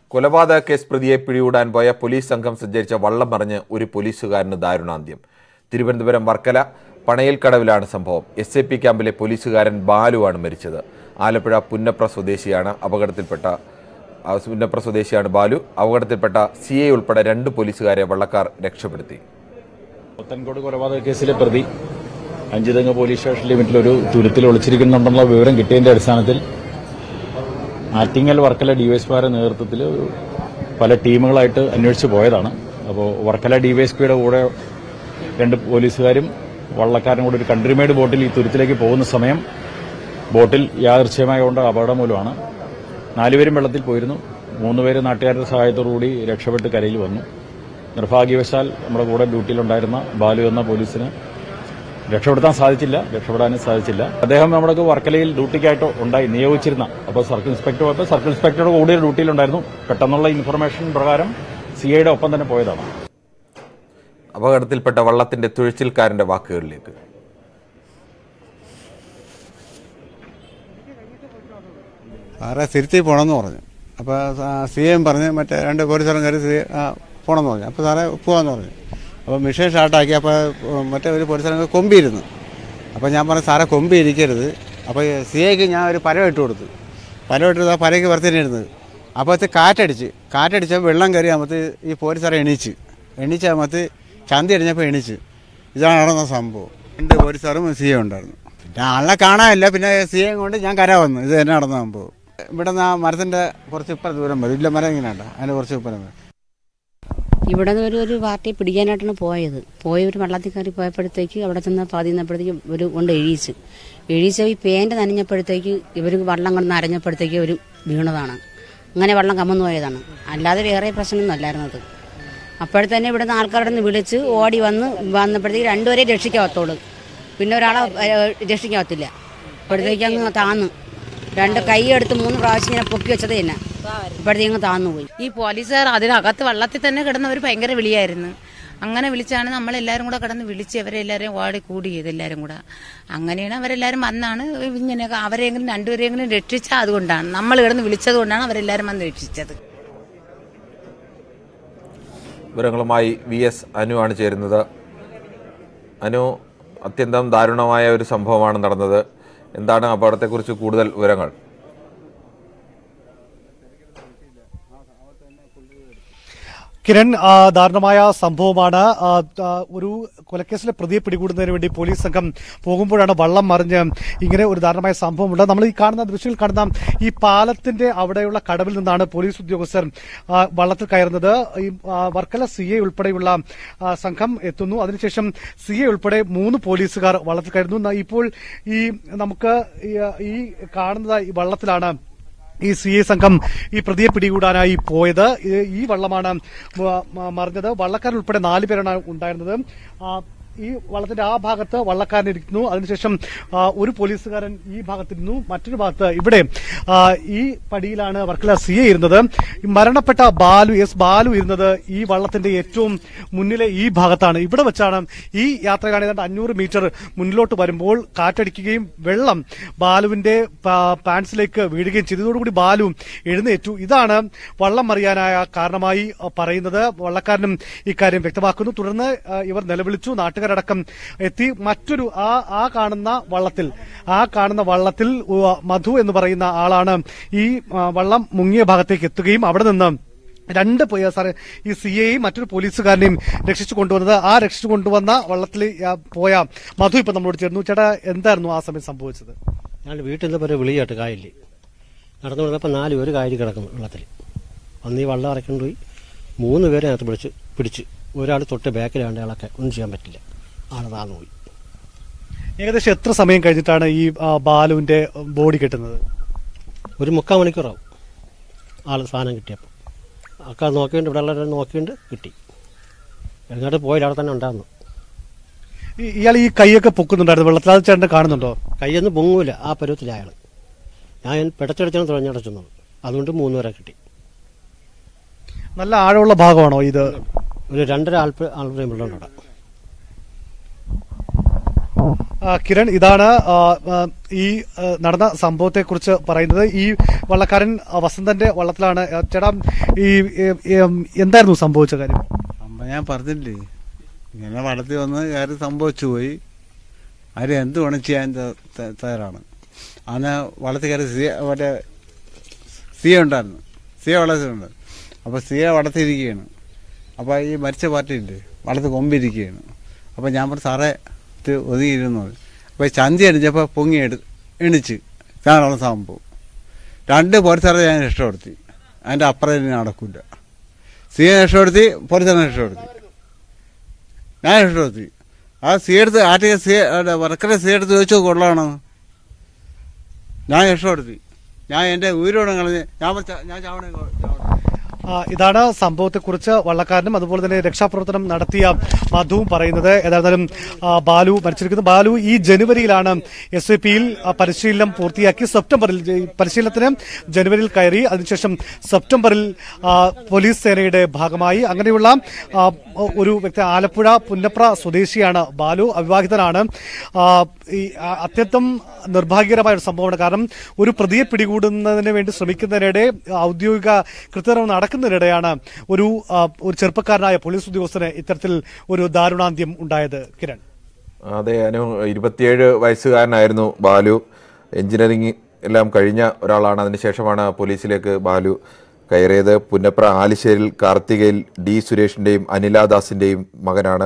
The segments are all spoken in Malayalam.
കൊലപാതക കേസ് പ്രതിയെ പിടികൂടാൻ പോയ പോലീസ് സംഘം സഞ്ചരിച്ച വള്ളം മറിഞ്ഞ് ഒരു പോലീസുകാരന് ദാരുണാന്ത്യം തിരുവനന്തപുരം വർക്കല പണയിൽക്കടവിലാണ് സംഭവം എസ് എ പി ക്യാമ്പിലെ പോലീസുകാരൻ ബാലുവാണ് മരിച്ചത് ആലപ്പുഴ പുന്നപ്ര സ്വദേശിയാണ് അപകടത്തിൽപ്പെട്ട ആ, പുന്നപ്ര സ്വദേശിയാണ് ബാലു അപകടത്തിൽപ്പെട്ട സി എ ഉൾപ്പെടെ രണ്ട് പോലീസുകാരെ വള്ളക്കാർ രക്ഷപ്പെടുത്തി പുത്തൻകോട് കൊലപാതക കേസിലെ പ്രതി അഞ്ചുതെങ്ങ് പോലീസ് സ്റ്റേഷൻ ലിമിറ്റിൽ ഒരു തുരുത്തിൽ ഒളിച്ചിരിക്കുന്നുണ്ടെന്നുള്ള വിവരം കിട്ടിയതിന്റെ അടിസ്ഥാനത്തിൽ ആറ്റിങ്ങൽ വർക്കല ഡിവൈഎസ്പിയുടെ നേതൃത്വത്തിൽ ഒരു പല ടീമുകളായിട്ട് അന്വേഷിച്ച് പോയതാണ് അപ്പോൾ വർക്കല ഡിവൈഎസ്പിയുടെ കൂടെ രണ്ട് പോലീസുകാരും വള്ളക്കാരും കൂടെ ഒരു കൺട്രിമേഡ് ബോട്ടിൽ ഈ തുരുത്തിലേക്ക് പോകുന്ന സമയം ബോട്ടിൽ യാദൃച്ഛ്യമായ കൊണ്ട് അപകടം മൂലമാണ് നാലുപേരും വെള്ളത്തിൽ പോയിരുന്നു മൂന്നുപേര് നാട്ടുകാരുടെ സഹായത്തോടുകൂടി രക്ഷപ്പെട്ട് കരയിൽ വന്നു നിർഭാഗ്യവശാൽ നമ്മുടെ കൂടെ ഡ്യൂട്ടിയിലുണ്ടായിരുന്ന ബാലു എന്ന പോലീസിന് രക്ഷപ്പെടുത്താൻ സാധിച്ചില്ല രക്ഷപ്പെടാനും സാധിച്ചില്ല അദ്ദേഹം നമ്മുടെ വർക്കലയിൽ ഡ്യൂട്ടിക്കായിട്ട് ഉണ്ടായി നിയോഗിച്ചിരുന്ന അപ്പോൾ സർക്കിൾ ഇൻസ്പെക്ടർ പോയപ്പോൾ സർക്കിൾ ഇൻസ്പെക്ടറുടെ കൂടെ ഡ്യൂട്ടിയിലുണ്ടായിരുന്നു പെട്ടെന്നുള്ള ഇൻഫർമേഷൻ പ്രകാരം സി ഐയുടെ ഒപ്പം തന്നെ പോയതാണ് അപകടത്തിൽപ്പെട്ട വള്ളത്തിന്റെ തുഴച്ചിൽക്കാരന്റെ വാക്കുകളിലേക്ക് സാറേ തിരുത്തി പോകണമെന്ന് പറഞ്ഞു അപ്പോൾ സി എം പറഞ്ഞ് മറ്റേ രണ്ട് പോലീസുകാരും കയറി സി പോകണമെന്ന് പറഞ്ഞു അപ്പോൾ സാറേ പോകാമെന്ന് പറഞ്ഞു അപ്പോൾ മിഷൻ സ്റ്റാർട്ടാക്കി അപ്പോൾ മറ്റേ ഒരു പോലീസുകാരൻ കൊമ്പിയിരുന്നു അപ്പോൾ ഞാൻ പറഞ്ഞു സാറേ കൊമ്പി ഇരിക്കരുത് അപ്പോൾ സി ഐക്ക് ഞാൻ ഒരു പരം ഇട്ട് കൊടുത്തു പരം ഇട്ടത് ആ പരയ്ക്ക് വർത്തിനിരുന്നത് അപ്പോഴത്തെ കാറ്റടിച്ച് കാറ്റടിച്ചപ്പോൾ വെള്ളം കയറി ആകുമ്പോൾ ഈ പോലീസുകാരെ എണീച്ച് എണീച്ച് ആകുമ്പോൾ ചന്തി അടിഞ്ഞപ്പോൾ എണീച്ച് ഇതാണ് നടന്ന സംഭവം രണ്ട് പോലീസുകാരും സി എ ഉണ്ടായിരുന്നു പിന്നെ ആളെ കാണാനില്ല പിന്നെ സി എം കൊണ്ട് ഞാൻ കര വന്നു ഇത് തന്നെ നടന്ന സംഭവം ഇവിടെ നിന്ന് ആ മരത്തിൻ്റെ കുറച്ച് ഇപ്പുറം ദൂരം വരും ഇല്ല മരം ഇങ്ങനെ ഉണ്ട് അതിൻ്റെ കുറച്ച് ഇപ്പുറം വരും ഇവിടെ നിന്ന് ഒരു ഒരു പാർട്ടി പിടിക്കാനായിട്ടാണ് പോയത് പോയി ഒരു വള്ളത്തിൽ കയറി പോയപ്പോഴത്തേക്ക് അവിടെ ചെന്ന് പാതി നിന്നപ്പോഴത്തേക്ക് ഒരു കൊണ്ട് എഴീച്ച് എഴീച്ച ഈ പേൻ്റ് നനഞ്ഞപ്പോഴത്തേക്ക് ഇവർ വള്ളം കൊണ്ട് നരഞ്ഞപ്പോഴത്തേക്ക് ഒരു വീണതാണ് അങ്ങനെ വെള്ളം കമന്നു പോയതാണ് അല്ലാതെ വേറെ പ്രശ്നമൊന്നും അല്ലായിരുന്നത് അപ്പോഴത്തന്നെ ഇവിടുന്ന് ആൾക്കാരുടെ നിന്ന് വിളിച്ച് ഓടി വന്ന് വന്നപ്പോഴത്തേക്ക് രണ്ടുപേരെ രക്ഷിക്കാവത്തുള്ളൂ പിന്നെ ഒരാളെ ഏഹ്, രക്ഷിക്കാവത്തില്ല അപ്പോഴത്തേക്ക് അങ്ങ് താന്നു രണ്ട് കൈ എടുത്ത് മൂന്ന് പ്രാവശ്യം ഇങ്ങനെ പൊക്കി വെച്ചത് തന്നെ ഇപ്പോഴത്തേക്ക് അങ്ങ് താന്നു പോയി ഈ പോലീസുകാർ അതിനകത്ത് വള്ളത്തിൽ തന്നെ കിടന്നവർ ഭയങ്കര വിളിയായിരുന്നു അങ്ങനെ വിളിച്ചാണ് നമ്മളെല്ലാവരും കൂടെ കിടന്ന് വിളിച്ച് അവരെല്ലാവരെയും ഓടി കൂടിയത് എല്ലാവരും കൂടെ അങ്ങനെയാണ് അവരെല്ലാവരും വന്നാണ് ഇങ്ങനെയൊക്കെ അവരെങ്കിലും രണ്ടുപേരെങ്കിലും രക്ഷിച്ചത് അതുകൊണ്ടാണ് നമ്മൾ കിടന്ന് വിളിച്ചത് കൊണ്ടാണ് അവരെല്ലാവരും വന്ന് രക്ഷിച്ചത് വിവരങ്ങളുമായി വി എസ് അനു ആണ് ചേരുന്നത് അനു അത്യന്തം ദാരുണമായ ഒരു സംഭവമാണ് നടന്നത് എന്താണ് അപകടത്തെക്കുറിച്ച് കൂടുതൽ വിവരങ്ങൾ കിരൺ ആ, ദാരുണമായ സംഭവമാണ് ആ, ആ, ഒരു കൊലക്കേസിലെ പ്രതിയെ പിടികൂടുന്നതിന് വേണ്ടി പോലീസ് സംഘം പോകുമ്പോഴാണ് വള്ളം മറിഞ്ഞ് ഇങ്ങനെ ഒരു ദാരുണമായ സംഭവമുണ്ട് നമ്മൾ ഈ കാണുന്ന ദൃശ്യത്തിൽ കാണുന്ന ഈ പാലത്തിന്റെ അവിടെയുള്ള കടവിൽ നിന്നാണ് പോലീസ് ഉദ്യോഗസ്ഥർ ആ, വള്ളത്തിൽ കയറുന്നത് ഈ ആ, വർക്കല സി എ ഉൾപ്പെടെയുള്ള ആ, സംഘം എത്തുന്നു അതിനുശേഷം സി എ ഉൾപ്പെടെ മൂന്ന് പോലീസുകാർ വള്ളത്തിൽ കയറുന്നു ന- ഇപ്പോൾ ഈ നമുക്ക് ഈ, ഈ കാണുന്നത് ഈ വള്ളത്തിലാണ് ഈ സി എ സംഘം ഈ പ്രതിയെ പിടികൂടാനായി പോയത് ഇത് ഈ വള്ളമാണ് മ- മ- മറിഞ്ഞത് വള്ളക്കാരൻ ഉൾപ്പെടെ നാല് പേരാണ് ഉണ്ടായിരുന്നത് ആ, ഈ വള്ളത്തിന്റെ ആ ഭാഗത്ത് വള്ളക്കാരൻ ഇരിക്കുന്നു അതിനുശേഷം ആ, ഒരു പോലീസുകാരൻ ഈ ഭാഗത്തിരുന്നു മറ്റൊരു ഭാഗത്ത് ഇവിടെ ആ, ഈ പടിയിലാണ് വർക്കല സി എ ഇരുന്നത് ഈ മരണപ്പെട്ട ബാലു എസ് ബാലു ഇരുന്നത് ഈ വള്ളത്തിന്റെ ഏറ്റവും മുന്നിലെ ഈ ഭാഗത്താണ് ഇവിടെ വെച്ചാണ് ഈ യാത്ര ഏതാണ്ട് അഞ്ഞൂറ് മീറ്റർ മുന്നിലോട്ട് വരുമ്പോൾ കാറ്റടിക്കുകയും വെള്ളം ബാലുവിന്റെ പാ- പാൻസിലേക്ക് വീഴുകയും ചെയ്തു ഇതോടുകൂടി ബാലു എഴുന്നേറ്റു ഇതാണ് വള്ളം മറിയാനായ കാരണമായി അഹ്, പറയുന്നത് വള്ളക്കാരനും ഇക്കാര്യം വ്യക്തമാക്കുന്നു തുടർന്ന് അഹ്, ഇവർ നിലവിളിച്ചു നാട്ടുകാരടക്കം എത്തി മറ്റൊരു ആ ആ കാണുന്ന വള്ളത്തിൽ ആ കാണുന്ന വള്ളത്തിൽ ഉവ്വ് മധു എന്ന് പറയുന്ന ആളാണ് ഈ ആ, വള്ളം മുങ്ങിയ ഭാഗത്തേക്ക് എത്തുകയും അവിടെ നിന്ന് രണ്ട് പോയ സാറേ ഈ സി എയും മറ്റൊരു പോലീസുകാരനെയും രക്ഷിച്ചു കൊണ്ടുവന്നത് ആ രക്ഷിച്ചു കൊണ്ടുവന്ന വള്ളത്തിൽ ആ, പോയ മധു ഇപ്പൊ നമ്മളോട് ചേർന്നു ചേട്ടാ എന്തായിരുന്നു ആ സമയം സംഭവിച്ചത് ഞാൻ വീട്ടിൽ നിന്ന് ഒരു വിളി കേട്ട് കായലിൽ നടന്നു വന്നപ്പോൾ നാല് പേര് കായലിൽ കിടക്കുന്നു വെള്ളത്തിൽ അന്ന് ഈ വള്ളം ഇറക്കൊണ്ട് പോയി മൂന്ന് പേരെ അതിനകത്ത് പിടിച്ച് പിടിച്ച് ഒരാൾ തൊട്ട് ബാക്കിലാണ്ട് ആളൊക്കെ ഒന്നും ചെയ്യാൻ പറ്റില്ല ആൾ താന്നു പോയി ഏകദേശം എത്ര സമയം കഴിഞ്ഞിട്ടാണ് ഈ ആ, ബാലുവിന്റെ ബോഡി കിട്ടുന്നത് ഒരു മുക്കാൽ മണിക്കൂറാവും ആൾ സാധനം കിട്ടിയപ്പോൾ ആൾക്കാർ നോക്കിയിട്ട് ഇവിടെ ഉള്ളവരെ നോക്കിയിട്ട് കിട്ടി എങ്ങോട്ട് പോയില്ല അവിടെ തന്നെ ഉണ്ടായിരുന്നു ഈ- ഇയാൾ ഈ കൈയൊക്കെ പൊക്കുന്നുണ്ടായിരുന്നു വെള്ളത്തിൽ അത് ചേട്ടൻ കാണുന്നുണ്ടോ കൈയൊന്നും പൊങ്ങൂല ആ പരുവത്തിലായ ആൾ ഞാൻ പിടച്ചടിച്ചാണ് തുഴഞ്ഞടച്ചുന്നത് അതുകൊണ്ട് മൂന്ന് പേരെ കിട്ടി നല്ല ആഴമുള്ള ഭാഗമാണോ ഇത് ഒരു രണ്ടര ആൾപ്പ ആൾപ്പയും വെള്ളമുണ്ട് അവിടെ ആ, കിരൺ ഇതാണ് ആ, ആ, ഈ ആ, നടന്ന സംഭവത്തെക്കുറിച്ച് പറയുന്നത് ഈ വള്ളക്കാരൻ ആ, വസന്തന്റെ വള്ളത്തിലാണ് ആ, ചേട്ടാ ഈ ഏ, ഏ, എന്തായിരുന്നു സംഭവിച്ച കാര്യം അമ്മ ഞാൻ പറഞ്ഞില്ലേ ഇങ്ങനെ വടത്തി വന്ന് കാര്യം സംഭവിച്ചു പോയി ആരും എന്ത് വേണം ചെയ്യാൻ ത- ത- തയ്യാറാണ് അന്ന് വള്ളത്തിൽ കയറി സിയ മറ്റേ സിയ ഉണ്ടായിരുന്നു സിയ വള്ളത്തിലുണ്ട് അപ്പോൾ സിയ വടത്തിരിക്കുകയാണ് അപ്പോൾ ഈ മരിച്ച പാർട്ടിയില്ലേ വള്ളത്തിൽ കൊമ്പിരിക്കുകയാണ് അപ്പോൾ ഞാൻ പറഞ്ഞു സാറേ ഇത് ഒതുങ്ങിയിരുന്നു അപ്പോൾ ഈ ചന്തി അടിച്ചപ്പോൾ പൊങ്ങി എടു എണിച്ച് ഞാനുള്ള സംഭവം രണ്ട് പോലീസുകാരെ ഞാൻ രക്ഷപ്പെടുത്തി അതിൻ്റെ അപ്പുറം ഇനി നടക്കില്ല സിയെ രക്ഷപ്പെടുത്തി പോലീസിനെ രക്ഷപ്പെടുത്തി ഞാൻ രക്ഷപ്പെടുത്തി ആ സി എടുത്ത് ആറ്റിക സി വർക്കറെ സി എടുത്ത് ചോദിച്ചോ കൊള്ളാണോ ഞാൻ രക്ഷപ്പെടുത്തി ഞാൻ എൻ്റെ ഉയരോടെ കളഞ്ഞ് ഞാൻ ച- ഞാൻ ചാവണേ ചാവണേ ആ, ഇതാണ് സംഭവത്തെക്കുറിച്ച് വള്ളക്കാരനും അതുപോലെ തന്നെ രക്ഷാപ്രവർത്തനം നടത്തിയ മധുവും പറയുന്നത് ഏതായാലും ആ, ബാലു മരിച്ചിരിക്കുന്നു ബാലു ഈ ജനുവരിയിലാണ് എസ് ഐ പിയിൽ പരിശീലനം പൂർത്തിയാക്കി സെപ്റ്റംബറിൽ ജ- ഈ പരിശീലനത്തിന് ജനുവരിയിൽ കയറി അതിനുശേഷം സെപ്റ്റംബറിൽ ആ, പോലീസ് സേനയുടെ ഭാഗമായി അങ്ങനെയുള്ള ആ, ഒരു വ്യക്തി ആലപ്പുഴ പുന്നപ്ര സ്വദേശിയാണ് ബാലു അവിവാഹിതനാണ് ആ, ഈ ആ, അത്യന്തം നിർഭാഗ്യകരമായ ഒരു സംഭവമാണ് കാരണം ഒരു പ്രതിയെ പിടികൂടുന്നതിന് വേണ്ടി ശ്രമിക്കുന്നതിനിടെ ഔദ്യോഗിക കൃത്യനിർവഹണം നടക്കുന്നതിനിടെയാണ് ഒരു ആ, ഒരു ചെറുപ്പക്കാരനായ പോലീസ് ഉദ്യോഗസ്ഥന് ഇത്തരത്തിൽ ഒരു ദാരുണാന്ത്യം ഉണ്ടായത് കിരൺ അതെ അനു ഇരുപത്തിയേഴ് വയസ്സുകാരനായിരുന്നു ബാലു എഞ്ചിനീയറിംഗ് എല്ലാം കഴിഞ്ഞ ഒരാളാണ് അതിനുശേഷമാണ് പോലീസിലേക്ക് ബാലു കയറിയത് പുന്നപ്ര ആലിശ്ശേരിൽ കാർത്തികയിൽ ഡി സുരേഷിൻ്റെയും അനിലാദാസിൻ്റെയും മകനാണ്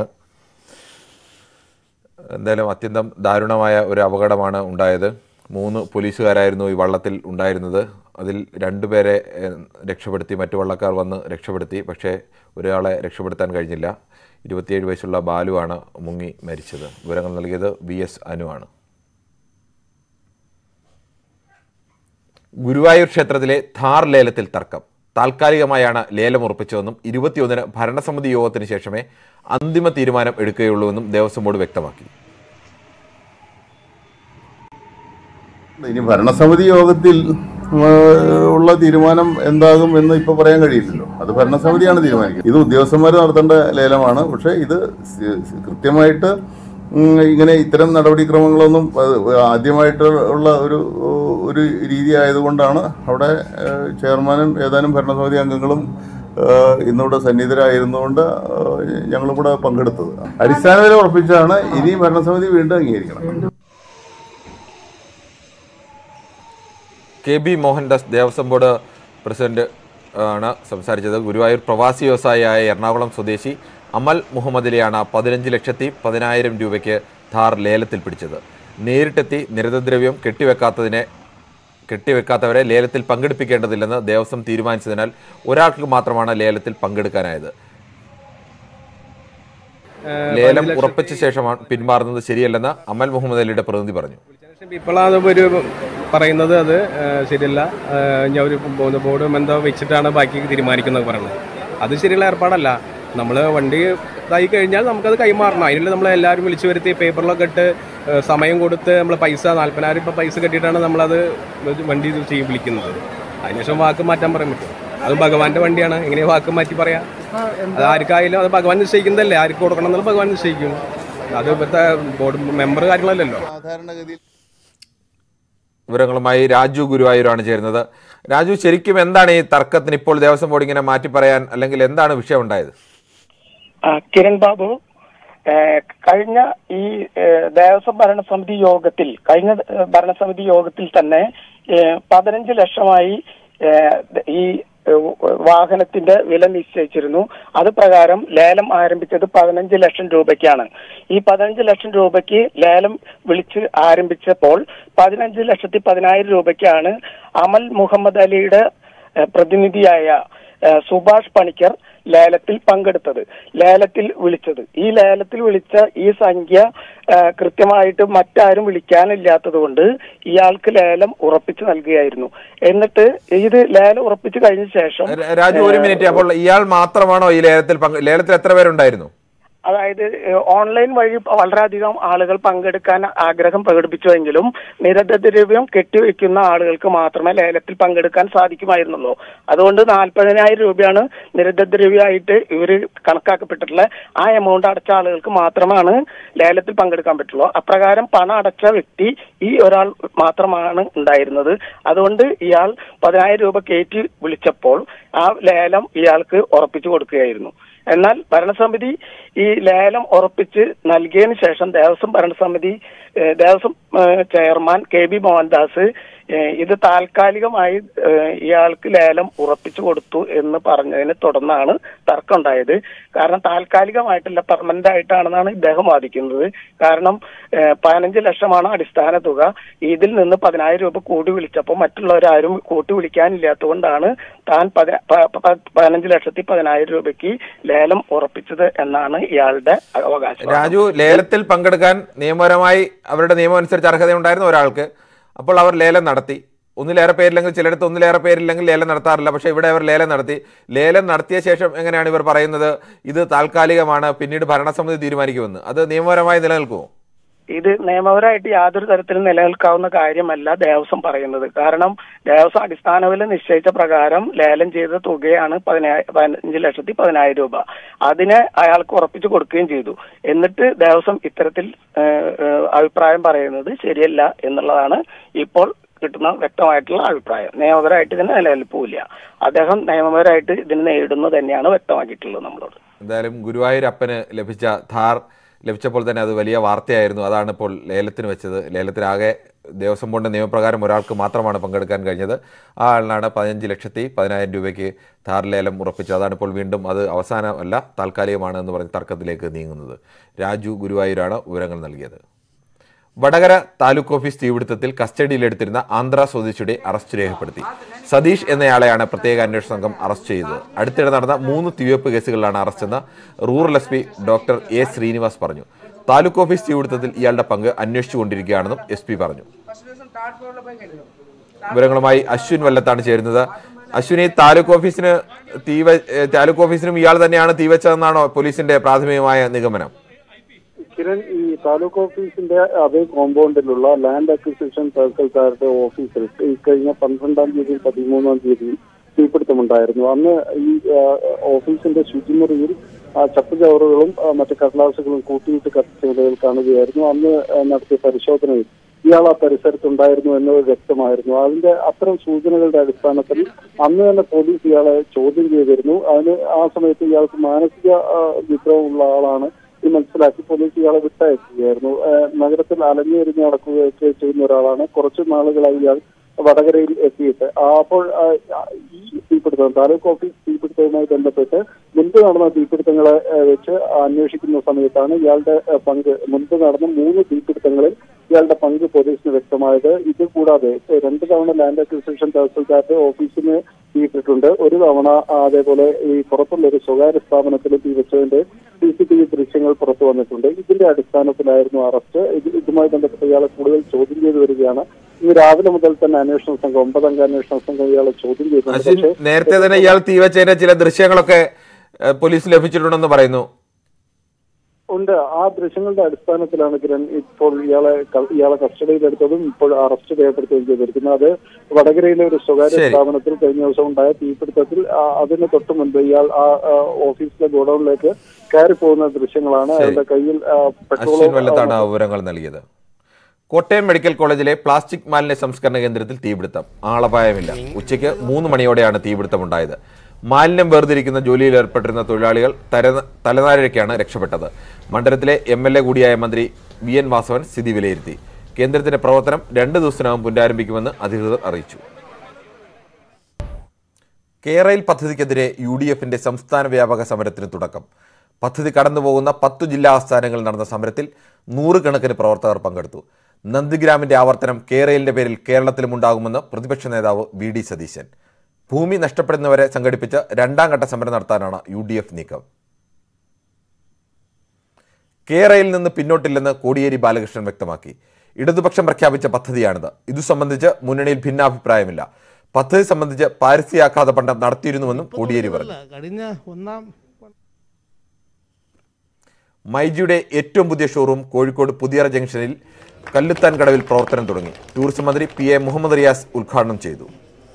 എന്തായാലും അത്യന്തം ദാരുണമായ ഒരു അപകടമാണ് ഉണ്ടായത് മൂന്ന് പോലീസുകാരായിരുന്നു ഈ വള്ളത്തിൽ ഉണ്ടായിരുന്നത് അതിൽ രണ്ടുപേരെ ഏഹ്, രക്ഷപ്പെടുത്തി മറ്റു വള്ളക്കാർ വന്ന് രക്ഷപ്പെടുത്തി പക്ഷേ ഒരാളെ രക്ഷപ്പെടുത്താൻ കഴിഞ്ഞില്ല ഇരുപത്തിയേഴ് വയസ്സുള്ള ബാലുവാണ് മുങ്ങി മരിച്ചത് വിവരങ്ങൾ നൽകിയത് വി എസ് അനു ആണ് ഗുരുവായൂർ ക്ഷേത്രത്തിലെ ഥാർ ലേലത്തിൽ തർക്കം താൽക്കാലികമായാണ് ലേലം ഉറപ്പിച്ചതെന്നും ഇരുപത്തിയൊന്നിന് ഭരണസമിതി യോഗത്തിന് ശേഷമേ അന്തിമ തീരുമാനം എടുക്കുകയുള്ളൂവെന്നും ദേവസ്വം ബോർഡ് വ്യക്തമാക്കി ഇനി ഭരണസമിതി യോഗത്തിൽ ആ, ഉള്ള തീരുമാനം എന്താകും എന്ന് ഇപ്പൊ പറയാൻ കഴിയില്ലല്ലോ അത് ഭരണസമിതിയാണ് തീരുമാനിക്കുന്നത് ഇത് ഉദ്യോഗസ്ഥന്മാർ നടത്തേണ്ട ലേലമാണ് പക്ഷേ ഇത് സി- സി- കൃത്യമായിട്ട് ഉം, ഇങ്ങനെ ഇത്തരം നടപടിക്രമങ്ങളൊന്നും അത് ആദ്യമായിട്ട് ഉള്ള ഒരു ഒരു രീതി ആയതുകൊണ്ടാണ് അവിടെ ആ, ചെയർമാനും ഏതാനും ഭരണസമിതി അംഗങ്ങളും ആ, ഇന്നിവിടെ സന്നിധരായിരുന്നുകൊണ്ട് ഞങ്ങളിവിടെ പങ്കെടുത്തത് അടിസ്ഥാന വില ഉറപ്പിച്ചാണ് ഇനി ഭരണസമിതി വീണ്ടും അംഗീകരിക്കണം K B Mohandas Devaswom board president ആണ് സംസാരിച്ചത് ഗുരുവായൂർ പ്രവാസി വ്യവസായിയായ എറണാകുളം സ്വദേശി അമൽ മുഹമ്മദിലെയാണ് പതിനഞ്ച് ലക്ഷത്തി പതിനായിരം രൂപയ്ക്ക് ധാർ ലേലത്തിൽ പിടിച്ചത് നേരിട്ടെത്തി നിരതദ്രവ്യം കെട്ടിവെക്കാത്തതിനെ കെട്ടിവെക്കാത്തവരെ ലേലത്തിൽ പങ്കെടുപ്പിക്കേണ്ടതില്ലെന്ന് ദേവസ്വം തീരുമാനിച്ചതിനാൽ ഒരാൾക്ക് മാത്രമാണ് ലേലത്തിൽ പങ്കെടുക്കാനായത് ലേലം ഉറപ്പിച്ച ശേഷമാണ് പിന്മാറുന്നത് ശരിയല്ലെന്ന് അമൽ മുഹമ്മദ് അലിയുടെ പ്രതിനിധി പറഞ്ഞു ഇപ്പോഴാണ് ഒരു പറയുന്നത് അത് ആ, ശരിയല്ല ആ, ഞാൻ ഒരു ബോർഡ് ബോർഡ് എന്തോ വെച്ചിട്ടാണ് ബാക്കി തീരുമാനിക്കുന്നത് പറയുന്നത് അത് ശരിയുള്ള ഏർപ്പാടല്ല നമ്മൾ വണ്ടി ഇതായി കഴിഞ്ഞാൽ നമുക്കത് കൈമാറണം അതിനുള്ള നമ്മൾ എല്ലാവരും വിളിച്ചു വരുത്തി പേപ്പറിലൊക്കെ ഇട്ട് ആ, സമയം കൊടുത്ത് നമ്മൾ പൈസ നാൽപ്പതിനായിരം ഇപ്പം പൈസ കെട്ടിയിട്ടാണ് നമ്മളത് വണ്ടി ഇത് ചെയ്യും വിളിക്കുന്നത് അതിനുശേഷം വാക്ക് മാറ്റാൻ പറയാൻ പറ്റും അത് ഭഗവാന്റെ വണ്ടിയാണ് എങ്ങനെ വാക്ക് മാറ്റി പറയാം അത് ആർക്കായാലും അത് ഭഗവാൻ നിശ്ചയിക്കുന്നതല്ലേ ആർക്ക് കൊടുക്കണം എന്നുള്ളത് ഭഗവാൻ നിശ്ചയിക്കും അത് ഇപ്പോഴത്തെ ബോർഡ് മെമ്പർ കാര്യങ്ങളല്ലല്ലോ സാധാരണഗതിയിൽ വിവരങ്ങളുമായി രാജു ഗുരുവായൂരാണ് ചേരുന്നത് രാജു ശരിക്കും എന്താണ് ഈ തർക്കത്തിന് ഇപ്പോൾ ദേവസ്വം ബോർഡ് ഇങ്ങനെ മാറ്റി പറയാൻ അല്ലെങ്കിൽ എന്താണ് വിഷയം ഉണ്ടായത് ആ, കിരൺ ബാബു ഏ, കഴിഞ്ഞ ഈ ഏ, ദേവസ്വം ഭരണസമിതി യോഗത്തിൽ കഴിഞ്ഞ ഏ, ഭരണസമിതി യോഗത്തിൽ തന്നെ ഏ, പതിനഞ്ച് ലക്ഷമായി ഏ, ഈ ഏ, വാഹനത്തിന്റെ വില നിശ്ചയിച്ചിരുന്നു അത് പ്രകാരം ലേലം ആരംഭിച്ചത് പതിനഞ്ച് ലക്ഷം രൂപയ്ക്കാണ് ഈ പതിനഞ്ച് ലക്ഷം രൂപയ്ക്ക് ലേലം വിളിച്ച് ആരംഭിച്ചപ്പോൾ പതിനഞ്ച് ലക്ഷത്തി പതിനായിരം രൂപയ്ക്കാണ് അമൽ മുഹമ്മദ് അലിയുടെ ഏ, പ്രതിനിധിയായ ഏ, സുഭാഷ് പണിക്കർ ലേലത്തിൽ പങ്കെടുത്തത് ലേലത്തിൽ വിളിച്ചത് ഈ ലേലത്തിൽ വിളിച്ച ഈ സംഖ്യ ഏ, കൃത്യമായിട്ട് മറ്റാരും വിളിക്കാനില്ലാത്തത് കൊണ്ട് ഇയാൾക്ക് ലേലം ഉറപ്പിച്ചു നൽകുകയായിരുന്നു എന്നിട്ട് ഇത് ലേലം ഉറപ്പിച്ചു കഴിഞ്ഞ ശേഷം ര- രാജു ഒരു മിനിറ്റ് അപ്പോൾ ഇയാൾ മാത്രമാണോ ഈ ലേലത്തിൽ പങ്കെ ലേലത്തിൽ എത്ര പേരുണ്ടായിരുന്നു അതായത് ഏഹ്, ഓൺലൈൻ വഴി വളരെയധികം ആളുകൾ പങ്കെടുക്കാൻ ആഗ്രഹം പ്രകടിപ്പിച്ചുവെങ്കിലും നിരന്തരദ്രവ്യം കെട്ടിവെക്കുന്ന ആളുകൾക്ക് മാത്രമേ ലേലത്തിൽ പങ്കെടുക്കാൻ സാധിക്കുമായിരുന്നുള്ളൂ അതുകൊണ്ട് നാൽപ്പതിനായിരം രൂപയാണ് നിരന്തരദ്രവ്യമായിട്ട് ഇവർ കണക്കാക്കപ്പെട്ടിട്ടുള്ള ആ എമൗണ്ട് അടച്ച ആളുകൾക്ക് മാത്രമാണ് ലേലത്തിൽ പങ്കെടുക്കാൻ പറ്റുള്ളൂ അപ്രകാരം പണം അടച്ച വ്യക്തി ഈ ഒരാൾ മാത്രമാണ് ഉണ്ടായിരുന്നത് അതുകൊണ്ട് ഇയാൾ പതിനായിരം രൂപ കയറ്റി വിളിച്ചപ്പോൾ ആ ലേലം ഇയാൾക്ക് ഉറപ്പിച്ചു കൊടുക്കുകയായിരുന്നു എന്നാൽ ഭരണസമിതി ഈ ലേലം ഉറപ്പിച്ച് നൽകിയതിനു ശേഷം ദേവസ്വം ഭരണസമിതി ഏഹ്, ദേവസ്വം ഏഹ്, ചെയർമാൻ കെ ബി മോഹൻദാസ് ഏഹ്, ഇത് താൽക്കാലികമായി ഏഹ്, ഇയാൾക്ക് ലേലം ഉറപ്പിച്ചു കൊടുത്തു എന്ന് പറഞ്ഞതിനെ തുടർന്നാണ് തർക്കം ഉണ്ടായത് കാരണം താൽക്കാലികമായിട്ടല്ല പെർമനന്റ് ആയിട്ടാണെന്നാണ് ഇദ്ദേഹം വാദിക്കുന്നത് കാരണം ഏഹ്, പതിനഞ്ച് ലക്ഷമാണ് അടിസ്ഥാന തുക ഇതിൽ നിന്ന് പതിനായിരം രൂപ കൂടി വിളിച്ചപ്പോൾ മറ്റുള്ളവരാരും കൂട്ടി വിളിക്കാനില്ലാത്തതുകൊണ്ടാണ് താൻ പതി- പ- പ- പതിനഞ്ച് ലക്ഷത്തി പതിനായിരം രൂപയ്ക്ക് ലേലം ഉറപ്പിച്ചത് എന്നാണ് ഇയാളുടെ അവകാശം രാജു ലേലത്തിൽ പങ്കെടുക്കാൻ നിയമപരമായി അവരുടെ നിയമം അനുസരിച്ച് അർഹതയുണ്ടായിരുന്ന ഒരാൾക്ക് അപ്പോൾ അവർ ലേലം നടത്തി ഒന്നിലേറെ പേരില്ലെങ്കിൽ ചിലയിടത്ത് ഒന്നിലേറെ പേരില്ലെങ്കിൽ ലേലം നടത്താറില്ല പക്ഷേ ഇവിടെ അവർ ലേലം നടത്തി ലേലം നടത്തിയ ശേഷം എങ്ങനെയാണ് ഇവർ പറയുന്നത് ഇത് താൽക്കാലികമാണ് പിന്നീട് ഭരണസമിതി തീരുമാനിക്കുമെന്ന് അത് നിയമപരമായി നിലനിൽക്കുമോ ഇത് നിയമപരമായിട്ട് യാതൊരു തരത്തിലും നിലനിൽക്കാവുന്ന കാര്യമല്ല ദേവസ്വം പറയുന്നത് കാരണം ദേവസ്വം അടിസ്ഥാന വില നിശ്ചയിച്ച പ്രകാരം ലേലം ചെയ്ത തുകയാണ് പതിനായി പതിനഞ്ച് ലക്ഷത്തി പതിനായിരം രൂപ അതിനെ അയാൾക്ക് ഉറപ്പിച്ചു കൊടുക്കുകയും ചെയ്തു എന്നിട്ട് ദേവസ്വം ഇത്തരത്തിൽ ഏഹ്, ഏഹ്, അഭിപ്രായം പറയുന്നത് ശരിയല്ല എന്നുള്ളതാണ് ഇപ്പോൾ കിട്ടുന്ന വ്യക്തമായിട്ടുള്ള അഭിപ്രായം നിയമപരമായിട്ട് ഇതിന് നിലനിൽപ്പില്ല അദ്ദേഹം നിയമപരമായിട്ട് ഇതിന് നേരിടുന്നു തന്നെയാണ് വ്യക്തമാക്കിയിട്ടുള്ളത് നമ്മളോട് എന്തായാലും ഗുരുവായൂരപ്പന് ലഭിച്ച ധാർ ലഭിച്ചപ്പോൾ തന്നെ അത് വലിയ വാർത്തയായിരുന്നു അതാണ് ഇപ്പോൾ ലേലത്തിന് വെച്ചത് ലേലത്തിലാകെ ദേവസ്വം ബോർഡ് നിയമപ്രകാരം ഒരാൾക്ക് മാത്രമാണ് പങ്കെടുക്കാൻ കഴിഞ്ഞത് ആ ആളിനാണ് പതിനഞ്ച് ലക്ഷത്തി പതിനായിരം രൂപയ്ക്ക് ധാർ ലേലം ഉറപ്പിച്ചത് അതാണ് ഇപ്പോൾ വീണ്ടും അത് അവസാനമല്ല താൽക്കാലികമാണ് എന്ന് പറഞ്ഞ് തർക്കത്തിലേക്ക് നീങ്ങുന്നത് രാജു ഗുരുവായൂരാണ് വിവരങ്ങൾ നൽകിയത് വടകര താലൂക്ക് ഓഫീസ് തീപിടുത്തത്തിൽ കസ്റ്റഡിയിലെടുത്തിരുന്ന ആന്ധ്ര സ്വദേശിയുടെ അറസ്റ്റ് രേഖപ്പെടുത്തി സതീഷ് എന്നയാളെയാണ് പ്രത്യേക അന്വേഷണ സംഘം അറസ്റ്റ് ചെയ്തത് അടുത്തിടെ നടന്ന മൂന്ന് തീവെപ്പ് കേസുകളിലാണ് അറസ്റ്റെന്ന് rural S P doctor A Srinivas പറഞ്ഞു താലൂക്ക് ഓഫീസ് തീപിടുത്തത്തിൽ ഇയാളുടെ പങ്ക് അന്വേഷിച്ചുകൊണ്ടിരിക്കുകയാണെന്നും എസ് പി പറഞ്ഞു വിവരങ്ങളുമായി അശ്വിൻ വല്ലത്താണ് ചേരുന്നത് അശ്വിൻ ഈ താലൂക്ക് ഓഫീസിന് തീ വ- ഏ, താലൂക്ക് ഓഫീസിനും ഇയാൾ തന്നെയാണ് തീവച്ചതെന്നാണോ പോലീസിന്റെ പ്രാഥമികമായ നിഗമനം കിരൺ ഈ താലൂക്ക് ഓഫീസിന്റെ അതേ കോമ്പൗണ്ടിലുള്ള ലാൻഡ് അക്വിസിഷൻ സർക്കിൾക്കാരുടെ ഓഫീസിൽ ഈ കഴിഞ്ഞ പന്ത്രണ്ടാം തീയതി പതിമൂന്നാം തീയതി തീപിടുത്തമുണ്ടായിരുന്നു അന്ന് ഈ ആ, ഓഫീസിന്റെ ശുചിമുറിയിൽ ആ, ചപ്പുചവറുകളും ആ, മറ്റ് കടലാസുകളും കൂട്ടിയിട്ട് കത്തിച്ച നിലയിൽ കാണുകയായിരുന്നു അന്ന് ആ, നടത്തിയ പരിശോധനയിൽ ഇയാൾ ആ പരിസരത്തുണ്ടായിരുന്നു എന്നത് വ്യക്തമായിരുന്നു അതിന്റെ അത്തരം സൂചനകളുടെ അടിസ്ഥാനത്തിൽ അന്ന് തന്നെ പോലീസ് ഇയാളെ ചോദ്യം ചെയ്തിരുന്നു അതിന് ആ സമയത്ത് ഇയാൾക്ക് മാനസിക ആ, വിഭ്രമമുള്ള ആളാണ് ഈ മനസ്സിലാക്കി പോലീസ് ഇയാളെ വിട്ടയക്കുകയായിരുന്നു ഏഹ് നഗരത്തിൽ അലഞ്ഞെറിഞ്ഞ് നടക്കുകയൊക്കെ ചെയ്യുന്ന ഒരാളാണ് കുറച്ച് നാളുകളായി ഇയാൾ വടകരയിൽ എത്തിയിട്ട് ആ, അപ്പോൾ ആ, ഈ തീപിടുത്തം താലൂക്ക് ഓഫീസ് തീപിടുത്തവുമായി ബന്ധപ്പെട്ട് മുൻപ് നടന്ന തീപിടുത്തങ്ങളെ ഏഹ്, വെച്ച് അന്വേഷിക്കുന്ന സമയത്താണ് ഇയാളുടെ ഏഹ്, പങ്ക് മുൻപ് നടന്ന മൂന്ന് തീപിടുത്തങ്ങളിൽ ഇയാളുടെ പങ്ക് പോലീസിന് വ്യക്തമായത് ഇത് കൂടാതെ ഏഹ്, രണ്ട് തവണ ലാൻഡ് അക്വിസിഷൻ തഹസിൽദാരുടെ ഓഫീസിന് തീയിട്ടിട്ടുണ്ട് ഒരു തവണ ആ, അതേപോലെ ഈ പുറത്തുള്ള ഒരു സ്വകാര്യ സ്ഥാപനത്തിൽ തീ വെച്ചതിന്റെ സി സി ടി വി ദൃശ്യങ്ങൾ പുറത്തു വന്നിട്ടുണ്ട് ഇതിന്റെ അടിസ്ഥാനത്തിലായിരുന്നു അറസ്റ്റ് ഇത് ഇതുമായി ബന്ധപ്പെട്ട് ഇയാളെ കൂടുതൽ ചോദ്യം ചെയ്തു വരികയാണ് ഇന്ന് രാവിലെ മുതൽ തന്നെ അന്വേഷണ സംഘം ഒമ്പതംഗ അന്വേഷണ സംഘം ഇയാളെ ചോദ്യം ചെയ്തിട്ടുണ്ട് അശ്വിൻ പക്ഷേ നേരത്തെ തന്നെ ഇയാൾ തീവച്ചതിന്റെ ചില ദൃശ്യങ്ങളൊക്കെ ഏ, പോലീസ് ലഭിച്ചിട്ടുണ്ടെന്ന് പറയുന്നു ഉണ്ട് ആ ദൃശ്യങ്ങളുടെ അടിസ്ഥാനത്തിലാണ് കിരൺ ഇപ്പോൾ ഇയാളെ ക- ഇയാളെ കസ്റ്റഡിയിലെടുത്തതും ഇപ്പോൾ അറസ്റ്റ് രേഖപ്പെടുത്തുകയും ചെയ്തിരിക്കുന്നത് അത് വടകരയിലെ ഒരു സ്വകാര്യ ശരി. സ്ഥാപനത്തിൽ കഴിഞ്ഞ ദിവസം ഉണ്ടായ തീപിടുത്തത്തിൽ ആ, അതിന് തൊട്ട് മുൻപ് ഇയാൾ ആ ആ, ഓഫീസിലെ ഗോഡൌണിലേക്ക് കയറി പോകുന്ന ദൃശ്യങ്ങളാണ് ശരി. അയാളുടെ കയ്യിൽ ആ, അശ്വിൻ പെട്രോളും വല്ലത്താണ് വിവരങ്ങൾ നൽകിയത് കോട്ടയം മെഡിക്കൽ കോളേജിലെ പ്ലാസ്റ്റിക് മാലിന്യ സംസ്കരണ കേന്ദ്രത്തിൽ തീപിടുത്തം ആളപായമില്ല ഉച്ചയ്ക്ക് മൂന്ന് മണിയോടെയാണ് തീപിടുത്തമുണ്ടായത് മാലിന്യം വേർതിരിക്കുന്ന ജോലിയിൽ ഏർപ്പെട്ടിരുന്ന തൊഴിലാളികൾ തര- തലനാരിഴയ്ക്കാണ് രക്ഷപ്പെട്ടത് മണ്ഡലത്തിലെ എം എൽ എ കൂടിയായ മന്ത്രി വി എൻ വാസവൻ സ്ഥിതി വിലയിരുത്തി കേന്ദ്രത്തിന്റെ പ്രവർത്തനം രണ്ട് ദിവസത്തിനകം പുനരാരംഭിക്കുമെന്ന് അധികൃതർ അറിയിച്ചു കേരയിൽ പദ്ധതിക്കെതിരെ യു ഡി എഫിന്റെ സംസ്ഥാന വ്യാപക സമരത്തിന് തുടക്കം പദ്ധതി കടന്നുപോകുന്ന പത്തു ജില്ലാ ആസ്ഥാനങ്ങളിൽ നടന്ന സമരത്തിൽ നൂറുകണക്കിന് പ്രവർത്തകർ പങ്കെടുത്തു നന്ദിഗ്രാമിന്റെ ആവർത്തനം കേരളിന്റെ പേരിൽ കേരളത്തിലും ഉണ്ടാകുമെന്ന് പ്രതിപക്ഷ നേതാവ് വി ഡി സതീശൻ ഭൂമി നഷ്ടപ്പെടുന്നവരെ സംഘടിപ്പിച്ച് രണ്ടാം ഘട്ട സമരം നടത്താനാണ് യു ഡി എഫ് നീക്കം കേരയിൽ നിന്ന് പിന്നോട്ടില്ലെന്ന് കോടിയേരി ബാലകൃഷ്ണൻ വ്യക്തമാക്കി ഇടതുപക്ഷം പ്രഖ്യാപിച്ച പദ്ധതിയാണിത് ഇതു സംബന്ധിച്ച് മുന്നണിയിൽ ഭിന്നാഭിപ്രായമില്ല പദ്ധതി സംബന്ധിച്ച് പാരിസ്ഥിതികാഘാത പഠനം നടത്തിയിരുന്നുവെന്നും കോടിയേരി പറഞ്ഞു കഴിഞ്ഞ ഒന്നാം മൈജിയുടെ ഏറ്റവും പുതിയ ഷോറൂം കോഴിക്കോട് പുതിയറ ജംഗ്ഷനിൽ കല്ലുത്താൻ കടവിൽ പ്രവർത്തനം തുടങ്ങി ടൂറിസം മന്ത്രി പി എ മുഹമ്മദ് റിയാസ് ഉദ്ഘാടനം ചെയ്തു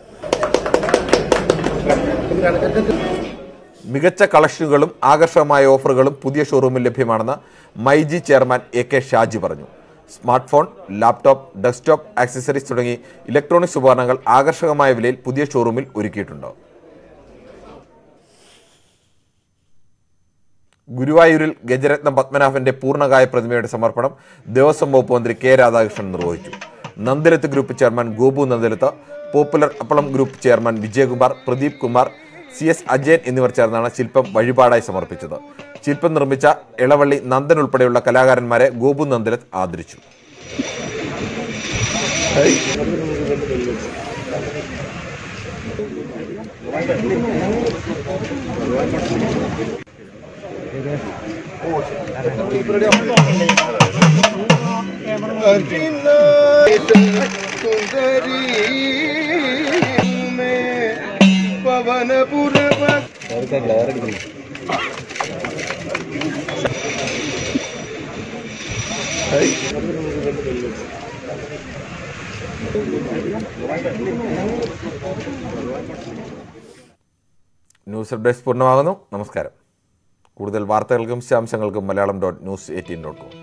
മികച്ച കളക്ഷനുകളും ആകർഷകമായ ഓഫറുകളും പുതിയ ഷോറൂമിൽ ലഭ്യമാണെന്ന് MyG chairman A K Shaji പറഞ്ഞു smart phone laptop desktop accessories തുടങ്ങി ഇലക്ട്രോണിക്സ് ഉപകരണങ്ങൾ ആകർഷകമായ വിലയിൽ പുതിയ ഷോറൂമിൽ ഒരുക്കിയിട്ടുണ്ട് ഗുരുവായൂരിൽ ഗജരത്നം പത്മനാഭന്റെ പൂർണ്ണകായ പ്രതിമയുടെ സമർപ്പണം ദേവസ്വം വകുപ്പ് മന്ത്രി കെ രാധാകൃഷ്ണൻ നിർവഹിച്ചു Nandilath group chairman Gopu Nandilath popular Appalam group chairman Vijayakumar Pradeep Kumar C S Ajayan എന്നിവർ ചേർന്നാണ് ശില്പം വഴിപാടായി സമർപ്പിച്ചത് ശില്പം നിർമ്മിച്ച ഇളവള്ളി നന്ദൻ ഉൾപ്പെടെയുള്ള കലാകാരന്മാരെ ഗോപു നന്ദിലത്ത് ആദരിച്ചു ന്യൂസ് ഡെസ്ക് പൂർണ്ണമാകുന്നു നമസ്കാരം കൂടുതൽ വാർത്തകൾക്കും വിശദാംശങ്ങൾക്കും Malayalam dot news eighteen dot com